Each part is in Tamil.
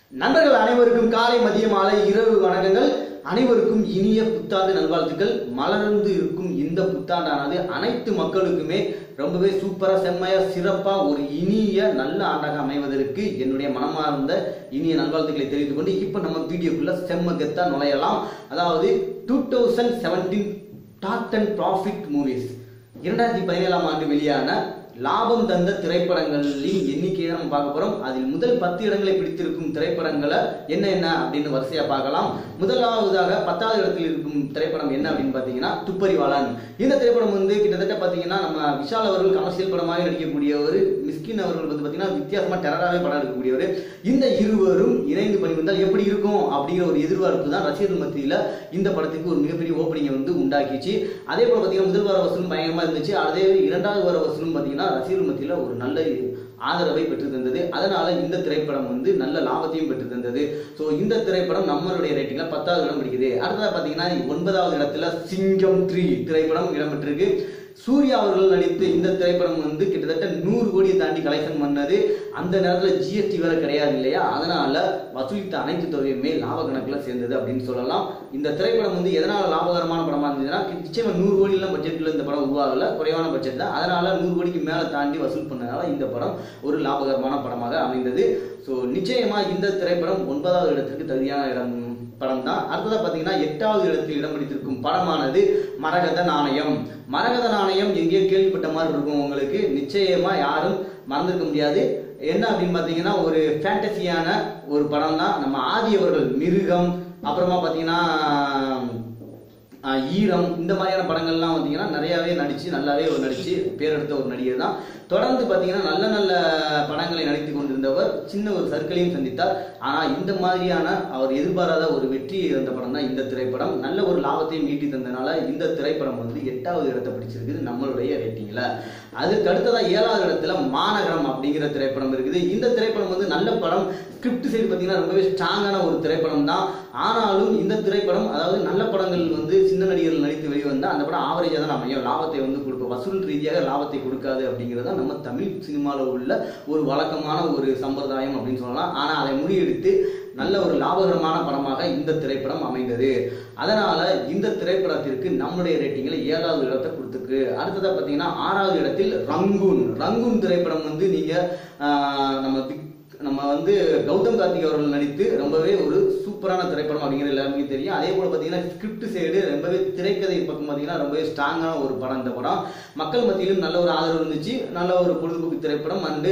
நண்பர்கள் அனைவருக்கும் காலை மதிய மாலை இரவு வணக்கங்கள் அனைவருக்கும் இனிய புத்தாண்டு நல்வாழ்த்துக்கள் மலர்ந்து இருக்கும் இந்த புத்தாண்டானது அனைத்து மக்களுக்குமே ரொம்பவே சூப்பரா செம்மையா சிறப்பா ஒரு இனிய நல்ல ஆண்டாக அமைவதற்கு என்னுடைய மனமார்ந்த இனிய நல்வாழ்த்துக்களை தெரிவித்துக் கொண்டு இப்போ நம்ம வீடியோக்குள்ள செம்ம கெத்தா நுழையலாம் அதாவது two thousand seventeen top ten profit movies இரண்டாயிரத்தி பதினேழாம் ஆண்டு வெளியான லாபம் தந்த திரைப்படங்களின் எண்ணிக்கையை நம்ம பார்க்க போறோம் அதில் முதல் பத்து இடங்களை பிடித்திருக்கும் திரைப்படங்களை என்ன என்ன அப்படின்னு வரிசையா பார்க்கலாம் முதலாவதாக பத்தாவது இடத்தில் இருக்கும் திரைப்படம் என்ன அப்படின்னு பார்த்தீங்கன்னா துப்பறிவாளன் இந்த திரைப்படம் வந்து கிட்டத்தட்ட பார்த்தீங்கன்னா நம்ம விஷால் அவர்கள் கமர்ஷியல் படமாக நடிக்கக்கூடியவர் மிஸ்கின் அவர்கள் வந்து பார்த்தீங்கன்னா வித்தியாசமா டெரராகவே படம் எடுக்கக்கூடியவர் இந்த இருவரும் இணைந்து பணிவந்தால் எப்படி இருக்கும் அப்படிங்கிற ஒரு எதிர்பார்ப்பு தான் ரசிகர்கள் மத்தியில் இந்த படத்துக்கு ஒரு மிகப்பெரிய ஓப்பனிங்கை வந்து உண்டாக்கிச்சு அதே போல பார்த்தீங்கன்னா முதல் வார வசூலும் பயங்கரமா இருந்துச்சு அதே இரண்டாவது வார வசூலும் பார்த்தீங்கன்னா ரசிகர்கள் மத்தியில் ஒரு நல்ல ஆதரவை பெற்று தந்தது அதனால இந்த திரைப்படம் வந்து நல்ல லாபத்தையும் பெற்று தந்தது ஸோ இந்த திரைப்படம் நம்மளுடைய ரேட்டிங்ல பத்தாவது இடம் பிடிக்குது அடுத்ததாக பார்த்தீங்கன்னா ஒன்பதாவது இடத்துல சிங்கம் த்ரீ திரைப்படம் இடம்பெற்றிருக்கு சூர்யா அவர்கள் நடித்த இந்த திரைப்படம் வந்து கிட்டத்தட்ட நூறு கோடியை தாண்டி கலெக்ஷன் பண்ணது அந்த நேரத்தில் ஜிஎஸ்டி வேற கிடையாது இல்லையா அதனால வசூலித்த அனைத்து தொகையுமே லாப கணக்கில் சேர்ந்தது அப்படின்னு சொல்லலாம் இந்த திரைப்படம் வந்து எதனால லாபகரமான படமா இருந்ததுன்னா நிச்சயமா நூறு கோடியெல்லாம் பட்ஜெட்ல இந்த படம் உருவாகல குறைவான பட்ஜெட் தான் அதனால நூறு கோடிக்கு மேலே தாண்டி வசூல் பண்ணனால இந்த படம் ஒரு லாபகரமான படமாக அமைந்தது ஸோ நிச்சயமா இந்த திரைப்படம் ஒன்பதாவது இடத்திற்கு தகுதியான இடம் படம் தான் அடுத்ததாக பார்த்தீங்கன்னா எட்டாவது இடத்தில் இடம் பிடித்திருக்கும் படமானது மரகத நாணயம் மரகத நாணயம் எங்கேயோ கேள்விப்பட்ட மாதிரி இருக்கும் உங்களுக்கு நிச்சயமா யாரும் மறந்திருக்க முடியாது என்ன அப்படின்னு பார்த்தீங்கன்னா ஒரு ஃபேண்டசியான ஒரு படம் தான் நம்ம ஆதி அவர்கள் மிருகம் அப்புறமா பார்த்தீங்கன்னா ஆஹ் ஈரம் இந்த மாதிரியான படங்கள்லாம் பார்த்தீங்கன்னா நிறையாவே நடிச்சு நல்லாவே ஒரு நடிச்சு பேர் எடுத்த ஒரு நடிகர் தான் தொடர்ந்து பார்த்தீங்கன்னா நல்ல நல்ல படங்களை நடித்து கொண்டிருந்தவர் சின்ன ஒரு சர்க்கிளையும் சந்தித்தார் ஆனால் இந்த மாதிரியான அவர் எதிர்பாராத ஒரு வெற்றி இருந்த படம் தான் இந்த திரைப்படம் நல்ல ஒரு லாபத்தையும் ஈட்டி தந்தனால இந்த திரைப்படம் வந்து எட்டாவது இடத்தை பிடிச்சிருக்குது நம்மளுடைய ரேட்டிங்கில் அதுக்கு அடுத்ததாக ஏழாவது இடத்துல மாநகரம் அப்படிங்கிற திரைப்படம் இருக்குது இந்த திரைப்படம் வந்து நல்ல படம் ஸ்கிரிப்ட் சைடு பார்த்தீங்கன்னா ரொம்பவே ஸ்ட்ராங்கான ஒரு திரைப்படம் தான் ஆனாலும் இந்த திரைப்படம் அதாவது நல்ல படங்கள் வந்து சின்ன நடிகர்கள் நடித்து வெளிவந்தால் அந்த படம் ஆவரேஜாக தான் அமையும் லாபத்தை வந்து கொடுக்கும் வசூல் ரீதியாக லாபத்தை கொடுக்காது அப்படிங்கிறது நம்ம தமிழ் சினிமாவில் உள்ள ஒரு வழக்கமான ஒரு சம்பிரதாயம் அப்படின்னு சொல்லலாம் ஆனால் அதை முறியடித்து நல்ல ஒரு லாபகரமான படமாக இந்த திரைப்படம் அமைந்தது அதனால இந்த திரைப்படத்திற்கு நம்முடைய ரேட்டிங்கில் ஏழாவது இடத்தை கொடுத்துருக்கு அடுத்ததாக பார்த்தீங்கன்னா ஆறாவது இடத்தில் ரங்கூன் ரங்கூன் திரைப்படம் வந்து நீங்கள் நம்ம பிக் நம்ம வந்து கௌதம் கார்த்திக் அவர்கள் நடித்து ரொம்பவே ஒரு சூப்பரான திரைப்படம் அப்படிங்கிறது எல்லாருமே தெரியும் அதே போல் பார்த்தீங்கன்னா ஸ்கிரிப்ட் சைடு ரொம்பவே திரைக்கதை பக்கம் பார்த்தீங்கன்னா ரொம்பவே ஸ்ட்ராங்கான ஒரு படம் இந்த படம் மக்கள் மத்தியிலும் நல்ல ஒரு ஆதரவு இருந்துச்சு நல்ல ஒரு பொழுதுபோக்கு திரைப்படம் அண்டு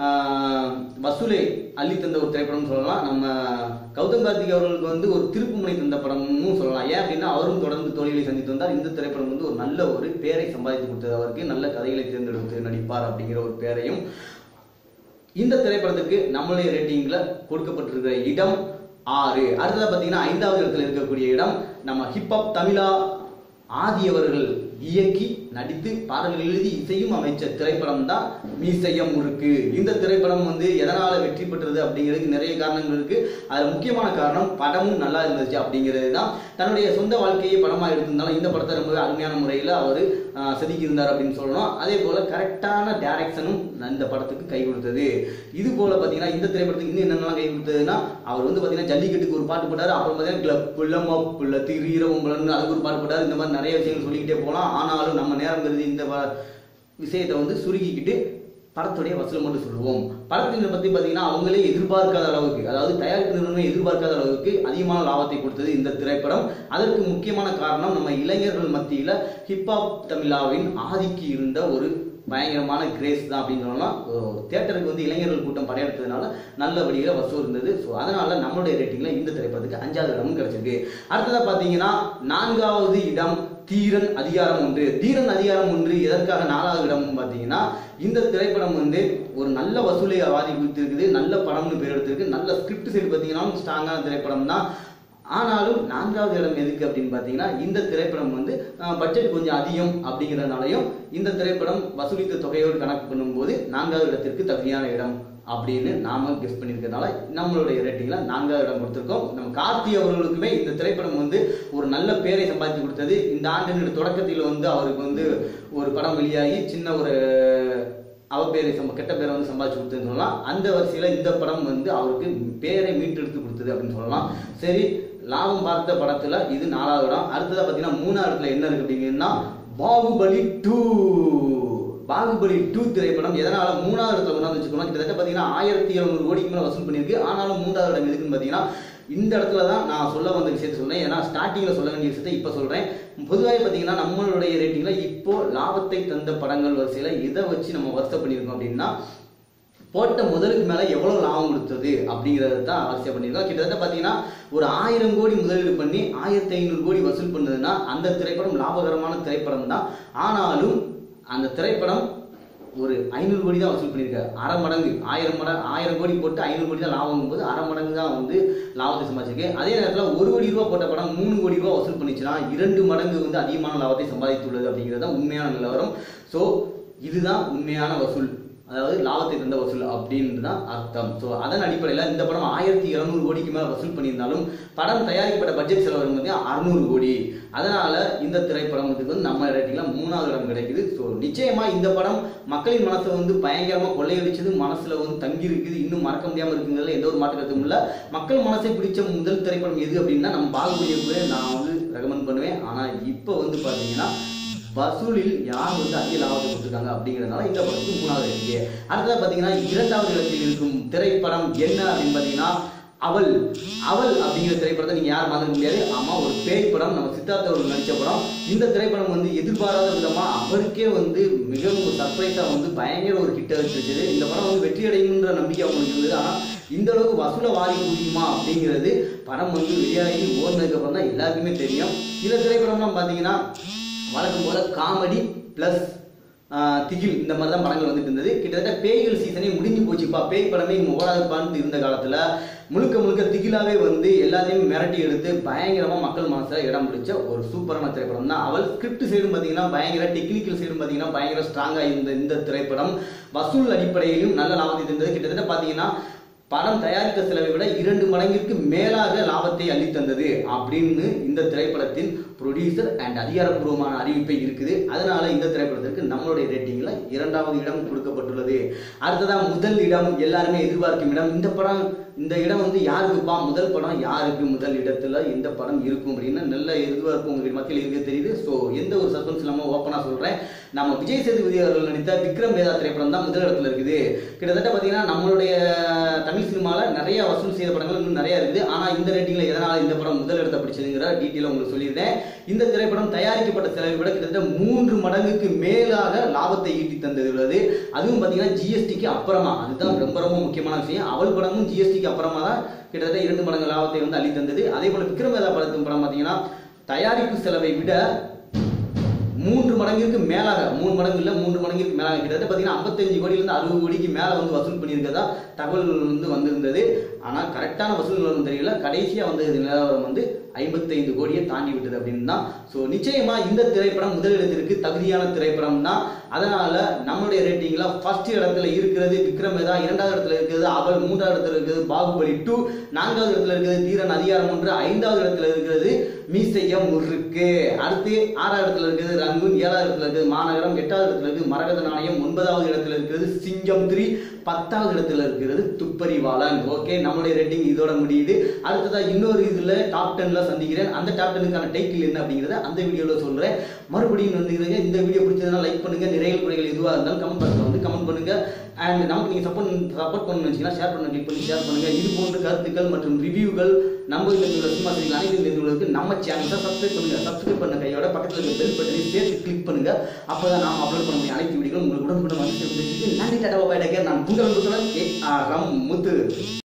வசூலை அள்ளி தந்த ஒரு திரைப்படம்னு சொல்லலாம் நம்ம கௌதம் கார்த்திக் அவர்களுக்கு வந்து ஒரு திருப்புமுனை தந்த படம்னு சொல்லலாம் ஏன் அப்படின்னா அவரும் தொடர்ந்து தோழிகளை சந்தித்து வந்தார் இந்த திரைப்படம் வந்து ஒரு நல்ல ஒரு பேரை சம்பாதித்து கொடுத்தது அவருக்கு நல்ல கதைகளை தேர்ந்தெடுத்து நடிப்பார் அப்படிங்கிற ஒரு பேரையும் இந்த திரைப்படத்துக்கு நம்மளுடைய ரேட்டிங்ல கொடுக்கப்பட்டிருக்கிற இடம் ஆறு அடுத்ததாக பார்த்தீங்கன்னா ஐந்தாவது இடத்துல இருக்கக்கூடிய இடம் நம்ம ஹிப்ஹப் தமிழா ஆதி அவர்கள் இயக்கி நடித்து பாடல்கள் எழுதி இசையும் அமைச்ச திரைப்படம் தான் மீசையம் முறுக்கு இந்த திரைப்படம் வந்து எதனால வெற்றி பெற்றது அப்படிங்கிறதுக்கு நிறைய காரணங்கள் இருக்கு அதுல முக்கியமான காரணம் படமும் நல்லா இருந்துச்சு அப்படிங்கிறது தான் தன்னுடைய சொந்த வாழ்க்கையை படமா எடுத்திருந்தாலும் இந்த படத்தை ரொம்பவே அருமையான முறையில் அவர் செதுக்கி இருந்தார் அப்படின்னு சொல்லணும் அதே போல கரெக்டான டைரக்ஷனும் இந்த படத்துக்கு கை கொடுத்தது இது போல பார்த்தீங்கன்னா இந்த திரைப்படத்துக்கு இன்னும் என்னென்னலாம் கை கொடுத்ததுன்னா அவர் வந்து பார்த்தீங்கன்னா ஜல்லிக்கட்டுக்கு ஒரு பாட்டு போட்டார் அப்புறம் பார்த்தீங்கன்னா கிளப் புள்ளமா புள்ள திரீரவம்பலன்னு அதுக்கு ஒரு பாட்டு போட்டார் இந்த மாதிரி நிறைய விஷயங்கள் சொல்லிக்கிட்டே போகலாம் ஆனாலும் நம்ம நேரம் கருதி இந்த வ- விஷயத்தை வந்து சுருக்கிக்கிட்டு படத்துடைய வசூல் மட்டும் சொல்லுவோம் படத்தினை பத்தி பார்த்தீங்கன்னா அவங்களே எதிர்பார்க்காத அளவுக்கு அதாவது தயாரிப்பு நிறுவனம் எதிர்பார்க்காத அளவுக்கு அதிகமான லாபத்தை கொடுத்தது இந்த திரைப்படம் அதற்கு முக்கியமான காரணம் நம்ம இளைஞர்கள் மத்தியில ஹிப்ஹாப் தமிழாவின் ஆதிக்கு இருந்த ஒரு பயங்கரமான கிரேஸ் தான் அப்படின்னு சொல்லலாம் தியேட்டருக்கு வந்து இளைஞர்கள் கூட்டம் படையெடுத்ததுனால நல்ல வழியில் வசூல் இருந்தது ஸோ அதனால நம்மளுடைய ரேட்டிங்ல இந்த திரைப்படத்துக்கு அஞ்சாவது இடமும் கிடைச்சிருக்கு அடுத்ததா பார்த்தீங்கன்னா நான்காவது இடம் தீரன் அதிகாரம் ஒன்று தீரன் அதிகாரம் ஒன்று எதற்காக நாலாவது இடம் பார்த்தீங்கன்னா இந்த திரைப்படம் வந்து ஒரு நல்ல வசூலை வாதி கொடுத்திருக்குது நல்ல படம்னு பேர் எடுத்திருக்கு நல்ல ஸ்கிரிப்ட் சைடு பார்த்தீங்கன்னா ஸ்ட்ராங்கான திரைப்படம் தான் ஆனாலும் நான்காவது இடம் எதுக்கு அப்படின்னு பார்த்தீங்கன்னா இந்த திரைப்படம் வந்து பட்ஜெட் கொஞ்சம் அதிகம் அப்படிங்கிறதுனாலையும் இந்த திரைப்படம் வசூலித்த தொகையோடு கணக்கு பண்ணும்போது நான்காவது இடத்திற்கு தகுதியான இடம் அப்படின்னு நாம கெஸ் பண்ணியிருக்கிறதுனால நம்மளுடைய ரேட்டிங்ல நான்காவது இடம் கொடுத்துருக்கோம் நம்ம கார்த்தி அவர்களுக்குமே இந்த திரைப்படம் வந்து ஒரு நல்ல பேரை சம்பாதித்து கொடுத்தது இந்த ஆண்டின் தொடக்கத்தில் வந்து அவருக்கு வந்து ஒரு படம் வெளியாகி சின்ன ஒரு அவ பேரை சம்ப கெட்ட பேரை வந்து சம்பாதிச்சு கொடுத்ததுன்னு சொல்லலாம் அந்த வரிசையில் இந்த படம் வந்து அவருக்கு பேரை மீட்டெடுத்து கொடுத்தது அப்படின்னு சொல்லலாம் சரி லாபம் பார்த்த படத்துல இது நாலாவது இடம் அடுத்ததா பார்த்தீங்கன்னா மூணாவது இடத்துல என்ன இருக்கு அப்படிங்கன்னா பாகுபலி டூ பாகுபலி டூ திரைப்படம் எதனால மூணாவது இடத்துல கொண்டாந்து வச்சுக்கணும் கிட்டத்தட்ட பார்த்தீங்கன்னா ஆயிரத்தி எழுநூறு கோடிக்கு மேலே வசூல் பண்ணியிருக்கு ஆனாலும் மூன்றாவது இடம் எதுக்குன்னு பார்த்தீங்கன்னா இந்த இடத்துல தான் நான் சொல்ல வந்த விஷயத்தை சொன்னேன் ஏன்னா ஸ்டார்டிங்கில் சொல்ல வேண்டிய விஷயத்தை இப்போ சொல்கிறேன் பொதுவாக பார்த்தீங்கன்னா நம்மளுடைய ரேட்டிங்கில் இப்போ லாபத்தை தந்த படங்கள் வரிசையில் இதை வச்சு நம்ம வருஷம் பண்ணியிருக்கோம் அப்படின்னா போட்ட முதலுக்கு மேலே எவ்வளோ லாபம் கொடுத்தது அப்படிங்கிறத தான் அவசியம் பண்ணியிருக்கோம் கிட்டத்தட்ட பார்த்தீங்கன்னா ஒரு ஆயிரம் கோடி முதலீடு பண்ணி ஆயிரத்தி ஐநூறு கோடி வசூல் பண்ணதுன்னா அந்த திரைப்படம் லாபகரமான திரைப்படம் தான் ஆனாலும் அந்த திரைப்படம் ஒரு ஐநூறு கோடி தான் வசூல் பண்ணியிருக்காரு அரை மடங்கு ஆயிரம் மடங்கு ஆயிரம் கோடி போட்டு ஐநூறு கோடி தான் லாபம் போது அரை மடங்கு தான் வந்து லாபத்தை சம்பாதிச்சிருக்கு அதே நேரத்தில் ஒரு கோடி ரூபா போட்ட படம் மூணு கோடி ரூபா வசூல் பண்ணிச்சுன்னா இரண்டு மடங்கு வந்து அதிகமான லாபத்தை சம்பாதித்துள்ளது அப்படிங்கிறது தான் உண்மையான நிலவரம் ஸோ இதுதான் உண்மையான வசூல் அதாவது லாபத்தை தந்த வசூல் அப்படின்னு தான் அர்த்தம் ஸோ அதன் அடிப்படையில் இந்த படம் ஆயிரத்தி இரநூறு கோடிக்கு மேலே வசூல் பண்ணியிருந்தாலும் படம் தயாரிக்கப்பட்ட பட்ஜெட் செலவு வந்து அறுநூறு கோடி அதனால இந்த திரைப்படத்துக்கு வந்து நம்ம ரேட்டிங்கில் மூணாவது இடம் கிடைக்குது ஸோ நிச்சயமா இந்த படம் மக்களின் மனசை வந்து பயங்கரமாக கொள்ளையடிச்சது மனசுல வந்து தங்கி இருக்குது இன்னும் மறக்க முடியாமல் இருக்குங்கிறதுல எந்த ஒரு மாற்று கருத்தும் இல்லை மக்கள் மனசை பிடிச்ச முதல் திரைப்படம் எது அப்படின்னா நம்ம பாகுபலியை கூட நான் வந்து ரெக்கமெண்ட் பண்ணுவேன் ஆனால் இப்போ வந்து பார்த்தீங்கன்னா வசூலில் யார் வந்து அதிக லாபத்தை கொடுத்துருக்காங்க அப்படிங்கிறதுனால இந்த படத்துக்கு மூணாவது இருக்கு அடுத்ததாக பார்த்தீங்கன்னா இரண்டாவது இடத்தில் இருக்கும் திரைப்படம் என்ன அப்படின்னு பார்த்தீங்கன்னா அவள் அவள் அப்படிங்கிற திரைப்படத்தை நீங்க யாரும் மறக்க முடியாது ஆமா ஒரு பேய் படம் நம்ம சித்தார்த்த அவர்கள் நடிச்ச படம் இந்த திரைப்படம் வந்து எதிர்பாராத விதமா அவருக்கே வந்து மிகவும் ஒரு சர்ப்ரைஸா வந்து பயங்கர ஒரு ஹிட் அடிச்சிருச்சது இந்த படம் வந்து வெற்றி அடையும்ன்ற நம்பிக்கை அவங்களுக்கு இருந்தது ஆனா இந்த அளவுக்கு வசூலை வாரி முடியுமா அப்படிங்கிறது படம் வந்து வெளியாகி ஓடினதுக்கு அப்புறம் தான் எல்லாருக்குமே தெரியும் இந்த திரைப்படம்லாம் பார்த்தீங்கன்னா வழக்கம் போல காமெடி ப்ளஸ் திகில் இந்த மாதிரி தான் படங்கள் வந்துட்டு இருந்தது கிட்டத்தட்ட பேய்கள் சீசனே முடிஞ்சு போச்சுப்பா பேய் படமே இங்கே ஓடாதுப்பான்னு இருந்த காலத்தில் முழுக்க முழுக்க திகிலாவே வந்து எல்லாத்தையும் மிரட்டி எடுத்து பயங்கரமாக மக்கள் மனசில் இடம் பிடிச்ச ஒரு சூப்பரான திரைப்படம் தான் அவள் ஸ்கிரிப்ட் சைடும் பார்த்தீங்கன்னா பயங்கர டெக்னிக்கல் சைடும் பார்த்தீங்கன்னா பயங்கர ஸ்ட்ராங்காக இருந்த இந்த திரைப்படம் வசூல் அடிப்படையிலும் நல்ல லாபத்தை தந்தது கிட்டத்தட்ட பார்த்தீங்கன்னா படம் தயாரித்த செலவை விட இரண்டு மடங்கிற்கு மேலாக லாபத்தை அள்ளித்தந்தது அப்படின்னு இந்த திரைப்படத்தின் ப்ரொடியூசர் அண்ட் அதிகாரப்பூர்வமான அறிவிப்பை இருக்குது அதனால இந்த திரைப்படத்திற்கு நம்மளுடைய ரேட்டிங்ல இரண்டாவது இடம் கொடுக்கப்பட்டுள்ளது அடுத்ததா முதல் இடம் எல்லாருமே எதிர்பார்க்கும் இடம் இந்த படம் இந்த இடம் வந்து யாருக்குப்பா முதல் படம் யாருக்கு முதல் இடத்துல எந்த படம் இருக்கும் அப்படின்னு நல்ல எதிர்பார்ப்பு உங்களுக்கு மத்தியில் இருக்க தெரியுது ஸோ எந்த ஒரு சஸ்பென்ஸ் இல்லாமல் ஓப்பனாக சொல்கிறேன் நம்ம விஜய் சேதுபதி அவர்கள் நடித்த விக்ரம் வேதா திரைப்படம் தான் முதல் இடத்துல இருக்குது கிட்டத்தட்ட பார்த்தீங்கன்னா நம்மளுடைய தமிழ் சினிமாவில் நிறைய வசூல் செய்த படங்கள் இன்னும் நிறைய இருக்குது ஆனால் இந்த ரேட்டிங்கில் எதனால் இந்த படம் முதல் இடத்தை பிடிச்சதுங்கிற டீட்டெயில் உங்களுக்கு சொல்லியிருந்தேன் இந்த திரைப்படம் தயாரிக்கப்பட்ட செலவை விட கிட்டத்தட்ட மூன்று மடங்குக்கு மேலாக லாபத்தை ஈட்டி தந்துள்ளது அதுவும் பார்த்தீங்கன்னா ஜிஎஸ்டிக்கு அப்புறமா அதுதான் ரொம்ப ரொம்ப முக்கியமான விஷயம் அவள் படமும் ஜிஎஸ்டிக்கு அப்புறமா தான் கிட்டத்தட்ட இரண்டு மடங்கு லாபத்தை வந்து அள்ளி தந்தது அதே போல விக்ரமேதா படத்தின் படம் பார்த்தீங்கன்னா தயாரிப்பு செலவை விட மூன்று மடங்கிற்கு மேலாக மூணு மடங்கு இல்லை மூன்று மடங்கிற்கு மேலாக கிட்டத்தட்ட பார்த்தீங்கன்னா ஐம்பத்தஞ்சு கோடியிலிருந்து அறுபது கோடிக்கு மேலே வந்து வசூல் பண்ணியிருக்கதா தகவல்கள் வந்து வந்திருந்தது ஆனால் கரெக்டான வசூல் நிலவரம் தெரியல கடைசியாக வந்த நிலவரம் வந்து ஐம்பத்தைந்து கோடியை தாண்டி விட்டது அப்படின்னு தான் ஸோ நிச்சயமா இந்த திரைப்படம் முதலிடத்திற்கு தகுதியான திரைப்படம் தான் அதனால நம்மளுடைய ரேட்டிங்ல ஃபர்ஸ்ட் இடத்துல இருக்கிறது விக்ரமேதா இரண்டாவது இடத்துல இருக்கிறது அவள் மூன்றாவது இடத்துல இருக்கிறது பாகுபலி டூ நான்காவது இடத்துல இருக்கிறது தீரன் அதிகாரம் ஒன்று ஐந்தாவது இடத்துல இருக்கிறது மீசையம் முறுக்கு அடுத்து ஆறாவது இடத்துல இருக்கிறது ரங்கூன் ஏழாவது இடத்துல இருக்கிறது மாநகரம் எட்டாவது இடத்துல இருக்குது மரகத நாணயம் ஒன்பதாவது இடத்துல இருக்கிறது சிங்கம் த்ரீ பத்தாவது இடத்துல இருக்கிறது துப்பறிவாளன் ஓகே நம்மளுடைய ரேட்டிங் இதோட முடியுது அடுத்ததா இன்னொரு இதுல டாப் டென்ல சந்திக்கிறேன் அந்த டாப் டென்னுக்கான டைட்டில் என்ன அப்படிங்கறத அந்த வீடியோல சொல்றேன் மறுபடியும் வந்துக்கிறீங்க இந்த வீடியோ பிடிச்சதுன்னா லைக் பண்ணுங்க நிறைய குறைகள் எதுவாக இருந்தாலும் கமெண்ட் பாக்ஸ்ல வந்து கமெண்ட் பண்ணுங்க அண்ட் நமக்கு நீங்க சப்போர்ட் சப்போர்ட் பண்ணணும்னு வச்சீங்கன்னா ஷேர் பண்ண கிளிக் பண்ணி ஷேர் பண்ணுங்க இது போன்ற கருத்துக்கள் மற்றும் ரிவ்யூகள் நம்ம இந்த சினிமா செய்திகள் அனைத்து தெரிந்தவர்களுக்கு நம்ம சேனலை சப்ஸ்கிரைப் பண்ணுங்க சப்ஸ்கிரைப் பண்ண கையோட பக்கத்துல இருக்க பெல் பட்டனை சேர்த்து கிளிக் பண்ணுங்க அப்பதான் நாம் அப்லோட் பண்ண முடியும் அனைத்து வீடியோகளும் உங்களுக்கு உடனுக்குடன் வந்து சேர்ந்து நன்றி டாடா பாய் டேக்கர் நான் உங்கள் அன்புடன் ஏ ஆர் ரம் முத்து